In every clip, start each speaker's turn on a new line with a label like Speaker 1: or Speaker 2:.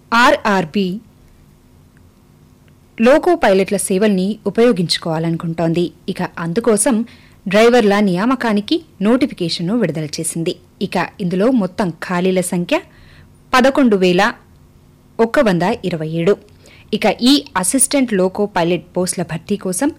Speaker 1: RRB loco పైలట్ల సేవల్ని ఉపయోగించుకోవాలనుకుంటోంది ఇక అందుకోసం డ్రైవర్ల నియామకానికి నోటిఫికేషన్ను విడుదల చేసింది ఇక ఇందులో మొత్తం ఖాళీల సంఖ్య పదకొండు వేల ఒక్క వంద ఇరవై ఏడు ఇక ఈ అసిస్టెంట్ లోకో పైలట్ పోస్టుల భర్తీ కోసం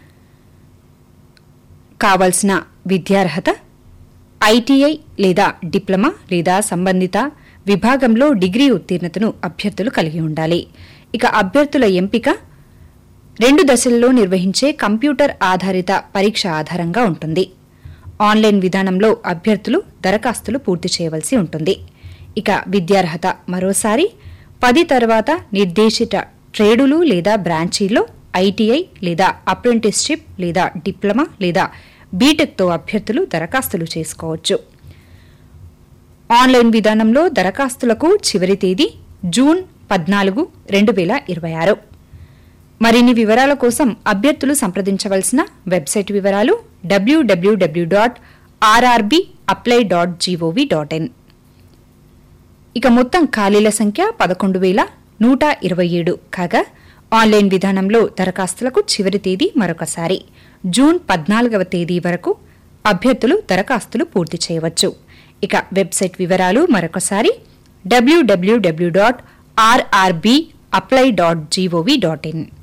Speaker 1: కావాల్సిన విద్యార్హత ఐటీఐ లేదా డిప్లొమా లేదా సంబంధిత విభాగంలో డిగ్రీ ఉత్తీర్ణతను అభ్యర్థులు కలిగి ఉండాలి ఇక అభ్యర్థుల ఎంపిక రెండు దశల్లో నిర్వహించే కంప్యూటర్ ఆధారిత పరీక్ష ఆధారంగా ఉంటుంది ఆన్లైన్ విధానంలో అభ్యర్థులు దరఖాస్తులు పూర్తి చేయవలసి ఉంటుంది ఇక విద్యార్హత మరోసారి పది తర్వాత నిర్దేశిత ట్రేడులు లేదా బ్రాంచీల్లో ఐటీఐ లేదా అప్రెంటిస్షిప్ లేదా డిప్లొమా లేదా బీటెక్తో అభ్యర్థులు దరఖాస్తులు చేసుకోవచ్చు ఆన్లైన్ విధానంలో దరఖాస్తులకు చివరి తేదీ జూన్ పద్నాలుగు రెండు వేల ఇరవై ఆరు మరిన్ని వివరాల కోసం అభ్యర్థులు సంప్రదించవలసిన వెబ్సైట్ వివరాలు WWW dot RRB apply dot GOV dot in ఇక మొత్తం ఖాళీల సంఖ్య పదకొండు వేల నూట ఇరవై ఏడు కాగా ఆన్లైన్ విధానంలో దరఖాస్తులకు చివరి తేదీ మరొకసారి జూన్ పద్నాలుగవ తేదీ వరకు అభ్యర్థులు దరఖాస్తులు పూర్తి చేయవచ్చు ఇక వెబ్సైట్ వివరాలు మరొకసారి WWW dot RRB apply dot GOV dot in